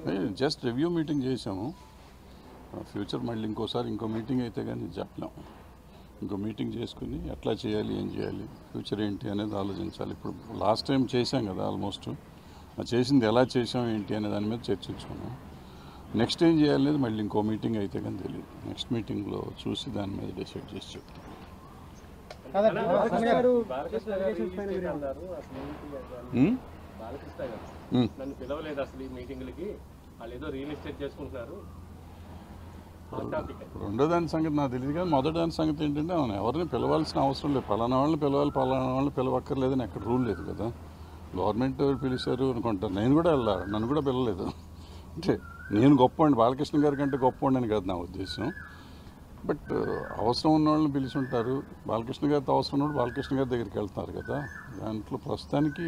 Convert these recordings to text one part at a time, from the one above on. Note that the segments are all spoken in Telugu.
జస్ట్ రివ్యూ మీటింగ్ చేసాము ఫ్యూచర్ మళ్ళీ ఇంకోసారి ఇంకో మీటింగ్ అయితే కానీ చెప్పలేం ఇంకో మీటింగ్ చేసుకుని ఎట్లా చేయాలి ఏం చేయాలి ఫ్యూచర్ ఏంటి అనేది ఆలోచించాలి ఇప్పుడు లాస్ట్ టైం చేశాం కదా ఆల్మోస్ట్ ఆ చేసింది ఎలా చేసాం ఏంటి అనే దాని మీద చర్చించుకున్నాం నెక్స్ట్ ఏం చేయాలి అనేది మళ్ళీ ఇంకో మీటింగ్ అయితే కానీ తెలియదు నెక్స్ట్ మీటింగ్లో చూసి దాని మీద డిసైడ్ చేసి చెప్తాం కాదండి, సన్నీ గారు బాలకృష్ణ గారు ఈ స్టేట్ అన్నారు అసలు ఏంటి అని. ఉమ్? బాలకృష్ణ గారు ఉమ్. నన్ను పిలవలేదు అసలు ఈ మీటింగ్లకి వాళ్ళు ఏదో రియల్ ఎస్టేట్ చేసుకుంటున్నారు హాట్ టాపిక్ అది. రెండో దాని సంగతి నాకు తెలియదు కానీ మొదటి దాని సంగతి ఏంటంటే అవును ఎవరిని పిలవాల్సిన అవసరం లేదు పలానా వాళ్ళని పిలవాలి పలానా వాళ్ళని పిలవక్కర్లేదని ఎక్కడ రూల్ లేదు కదా గవర్నమెంట్ పిలిచారు అనుకుంటారు నేను కూడా వెళ్ళా నన్ను కూడా పిలవలేదు అంటే నేను గొప్ప బాలకృష్ణ గారి కంటే గొప్ప అని కాదు నా ఉద్దేశం బట్ అవసరం ఉన్న వాళ్ళని పిలిచి ఉంటారు బాలకృష్ణ గారితో అవసరం ఉన్నప్పుడు బాలకృష్ణ గారి దగ్గరికి వెళ్తున్నారు కదా దాంట్లో ప్రస్తుతానికి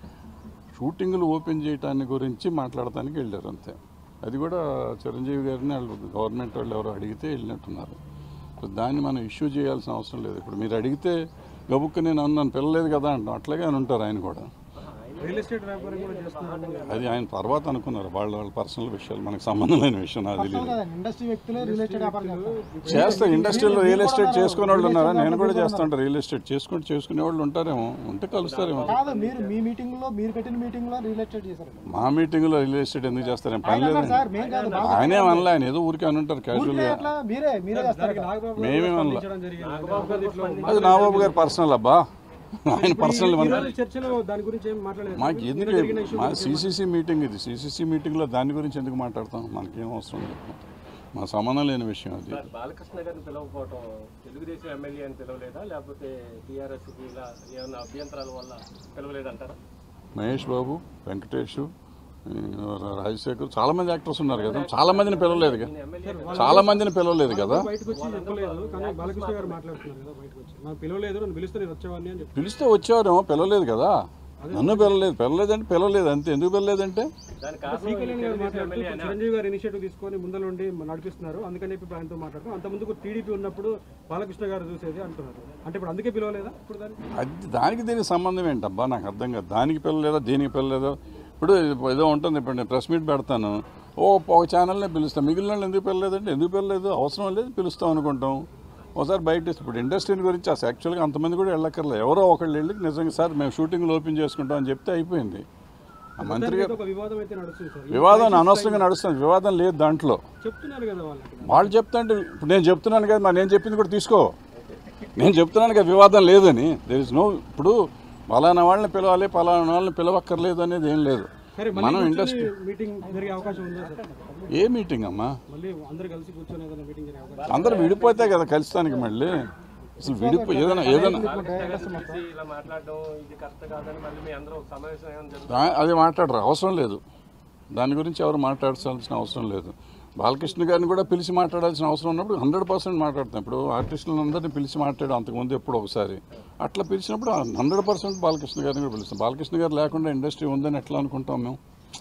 షూటింగ్లు ఓపెన్ చేయటాన్ని గురించి మాట్లాడటానికి వెళ్ళారు అంతే అది కూడా చిరంజీవి గారిని వాళ్ళు గవర్నమెంట్ వాళ్ళు ఎవరో అడిగితే వెళ్ళినట్టున్నారు సో దాన్ని మనం ఇష్యూ చేయాల్సిన అవసరం లేదు ఇప్పుడు మీరు అడిగితే గబుక్కు నేను నన్ను పిల్లలేదు కదా అంటాం అట్లాగే అని ఉంటారు ఆయన కూడా రియల్ ఎస్టేట్ వ్యాపారం కూడా చేస్తున్నారు అది ఆయన తర్వాత అనుకున్నారు వాళ్ళ వాళ్ళ పర్సనల్ విషయాలు మనకు సంబంధం లేని విషయం నాకు తెలియదు ఇండస్ట్రీ వ్యక్తులే రియల్ ఎస్టేట్ వ్యాపారం చేస్తారు చేస్తా ఇండస్ట్రీలో రియల్ ఎస్టేట్ చేసుకునే వాళ్ళు ఉన్నారా నేను కూడా చేస్తా ఉంటాను రియల్ ఎస్టేట్ చేసుకుంటూ చేసుకునే వాళ్ళు ఉంటారేమో ఉంటే కలుస్తారేమో కాదు మీరు మీ మీటింగ్ లో మీరు పెట్టిన మీటింగ్ లో రియల్ ఎస్టేట్ చేశారు మా మీటింగ్లో రియల్ ఎస్టేట్ ఎందుకు చేస్తారేం పని లేదు సార్ మేం కాదు బాబు. ఆయనే అనలే ఆయన ఏదో ఊరికే అని ఉంటారు ఊరికే క్యాజువల్గా అట్లా మీరే మీరే చేస్తారు కదా. నాగబాబు గారు మేమేం అనలా స్పందించడం జరిగింది అది నాబాబు గారి పర్సనల్ అబ్బా ఆయన పర్సనల్ మన ఈరోజు చర్చలో దాని గురించి ఏం మాట్లాడలేదు మాకు ఎందుకు మా సీసీసీ మీటింగ్ ఇది సీసీసీ మీటింగ్లో దాని గురించి ఎందుకు మాట్లాడతాం మనకేం అవసరం లేదు మా సంబంధం లేని విషయం అది సార్ బాలకృష్ణ గారిని పిలవకపోవటం తెలుగుదేశం ఎమ్మెల్యే అని పిలవలేదా లేకపోతే టీఆర్ఎస్ ఇలా ఏమైనా అభ్యంతరాల వల్ల పిలవలేదంటారా మహేష్ బాబు వెంకటేష్ ఈ, రాజశేఖర్ చాలా మంది యాక్టర్స్ ఉన్నారు కదా చాలా మందిని పిలవలేదు కదా ఎమ్మెల్యే చాలా మందిని పిలవలేదు కదా బయటకు వచ్చి చెప్పలేదు కానీ బాలకృష్ణ గారు మాట్లాడుతున్నారు కదా బయటకు వచ్చి నాకు పిలవలేదు నన్ను పిలిస్తే నేను వచ్చేవాడిని అని చెప్పి పిలిస్తే వచ్చేవారేమో పిలవలేదు కదా నన్ను పిలవలేదు పిలవలేదంటే పిలవలేదు అంతే ఎందుకు పిలవలేదంటే దానికి శ్రీ కారణం కళ్యాణ్ గారు తెలుగుదేశం మాట్లాడుతూ ఎమ్మెల్యే అని చిరంజీవి గారు ఇనిషియేటివ్ తీసుకొని ముందలుండి నడిపిస్తున్నారు అందుకని చెప్పి ఆయనతో మాట్లాడుతూ అంత ముందుకు టీడీపీ ఉన్నప్పుడు బాలకృష్ణ గారు చూసేది అంటున్నారు అంటే ఇప్పుడు అందుకే పిలవలేదా ఇప్పుడు దాన్ని అది దానికి దీనికి సంబంధం ఏంటబ్బా నాకు అర్థం కాదు దానికి పిల్లలేదా దీనికి పిల్లలేదా ఇప్పుడు ఏదో ఉంటుంది ఇప్పుడు నేను ప్రెస్ మీట్ పెడతాను ఓ ఒక ఛానల్నే పిలుస్తాను మిగిలిన వాళ్ళు ఎందుకు పిల్లలేదంటే ఎందుకు పిల్లలేదు అవసరం లేదు పిలుస్తాం అనుకుంటాం ఒకసారి బయట ఇప్పుడు ఇండస్ట్రీ గురించి అసలు యాక్చువల్గా అంతమంది కూడా వెళ్ళక్కర్లేదు ఎవరో ఒకళ్ళు వెళ్ళి నిజంగా సార్ మేము షూటింగ్లు ఓపెన్ చేసుకుంటాం అని చెప్తే అయిపోయింది ఆ మంత్రి గారు ఒక వివాదం అయితే నడుస్తుంది సార్ వివాదం అనవసరంగా నడుస్తుంది వివాదం లేదు దాంట్లో చెప్తున్నారు కదా వాళ్ళకి వాళ్ళు చెప్తాంటే ఇప్పుడు నేను చెప్తున్నాను కదా మరి నేను చెప్పింది కూడా తీసుకో నేను చెప్తున్నాను కదా వివాదం లేదని దెర్ ఇస్ నో ఇప్పుడు పలానా వాళ్ళని పిలవాలి పలానా వాళ్ళని పిలవక్కర్లేదు అనేది ఏం లేదు సరే మనం మళ్ళీ ఇండస్ట్రీ మీటింగ్ జరిగే అవకాశం ఉందా సార్ ఏ మీటింగ్ అమ్మా మళ్ళీ అందరు కలిసి కూర్చొని ఏదైనా మీటింగ్ జరిగే అవకాశం అందరు విడిపోతే కదా కలుస్తానికి మళ్ళీ అసలు విడిపో ఏదైనా ఏదైనా బాలకృష్ణ గారిని పిలిచి ఇలా మాట్లాడడం ఇది కరెక్ట్ కాదని మళ్ళీ మీ అందరూ ఒక సమావేశం ఏమైనా జరుగుతుంది దా- అది మాట్లాడరు అవసరం లేదు దాని గురించి ఎవరు మాట్లాడాల్సిన అవసరం లేదు బాలకృష్ణ గారిని కూడా పిలిచి మాట్లాడాల్సిన అవసరం ఉన్నప్పుడు హండ్రెడ్ పర్సెంట్ మాట్లాడతాం ఇప్పుడు ఆర్టిస్టులను అందరినీ పిలిచి మాట్లాడాం అంతకుముందు ఎప్పుడు ఒకసారి అట్లా పిలిచినప్పుడు హండ్రెడ్ పర్సెంట్ బాలకృష్ణ గారిని కూడా పిలుస్తాం బాలకృష్ణ గారు లేకుండా ఇండస్ట్రీ ఉందని ఎట్లా అనుకుంటాం మేము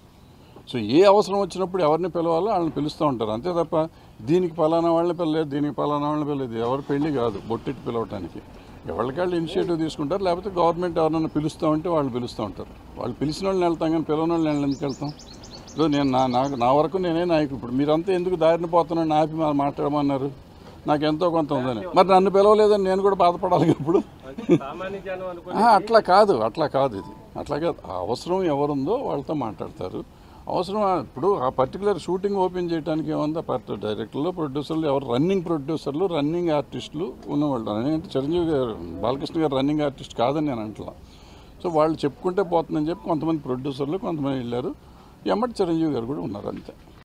సో ఏ అవసరం వచ్చినప్పుడు ఎవరిని పిలవాలో వాళ్ళని పిలుస్తూ ఉంటారు అంతే తప్ప దీనికి పలానా వాళ్ళని పిల్లలేదు దీనికి పలానా వాళ్ళని పిల్లలేదు ఎవరు పెళ్లి కాదు బొట్టెట్టి పిలవటానికి ఎవరికాళ్ళు ఇనిషియేటివ్ తీసుకుంటారు లేకపోతే గవర్నమెంట్ ఎవరైనా పిలుస్తూ ఉంటే వాళ్ళు పిలుస్తూ ఉంటారు వాళ్ళు పిలిచిన వాళ్ళని వెళ్తాం కానీ పిలవని వాళ్ళని ఎందుకు వెళ్తాం సో నేను నా నాకు నా వరకు నేనే నాయకు ఇప్పుడు మీరంతా ఎందుకు దారిని పోతున్నాను ఆపి మా- మాట్లాడమన్నారు నాకు ఎంతో కొంత ఉందని మరి నన్ను పిలవలేదని నేను కూడా బాధపడాలి ఇప్పుడు అంటే సామాన్య జనం అనుకుని ఆ, అట్లా కాదు అట్లా కాదు ఇది అట్లా కాదు ఆ అవసరం ఎవరుందో వాళ్ళతో మాట్లాడతారు అవసరం ఆ- ఇప్పుడు ఆ పర్టికులర్ షూటింగ్ ఓపెన్ చేయడానికి ఏముంది పర్టి డైరెక్టర్లు ప్రొడ్యూసర్లు ఎవరు రన్నింగ్ ప్రొడ్యూసర్లు రన్నింగ్ ఆర్టిస్టులు ఉన్నవాళ్ళు రన్నింగ్ అంటే చిరంజీవి గారు బాలకృష్ణ గారు రన్నింగ్ ఆర్టిస్ట్ కాదని నేను అంటలా సో వాళ్ళు చెప్పుకుంటే పోతుందని చెప్పి కొంతమంది ప్రొడ్యూసర్లు కొంతమంది వెళ్ళారు ఎమ్మటి చిరంజీవి గారు కూడా ఉన్నారు అంతే